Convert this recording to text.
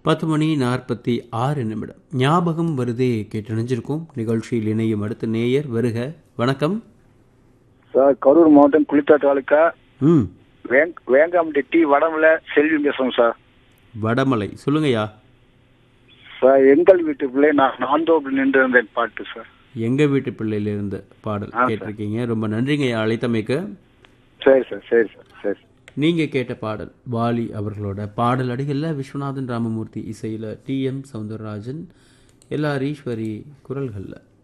பத்து மணி நாற்பத்தி ஆறு நிமிடம் ஞாபகம் வருதே கேட்டணிஞ்சிருக்கும் நிகழ்ச்சியில் இணையும் அடுத்த நேயர் வருக வணக்கம் சார் கரூர் மாவட்டம் குளித்தா தாலுக்கா ம் வேங் வேங்காம்பட்டி டி வடமலை செல்வி பேசுறோம் சார் வடமலை சொல்லுங்கய்யா சார் எங்கள் வீட்டு பிள்ளை நான் நான்தோப்பில் நின்று இருந்தேன் பாட்டு சார் எங்க வீட்டு பிள்ளையில இருந்து பாடல் ஆ, சார். கேட்டிருக்கீங்க ரொம்ப நன்றிங்கய்யா அழைத்தமைக்கு சரி சார் சரி சார் சரி நீங்க கேட்ட பாடல் வாலி அவர்களோட பாடல் அடிகள்ல விஸ்வநாதன் ராமமூர்த்தி இசையில T M Soundararajan LR Eswari குரல்கள்ல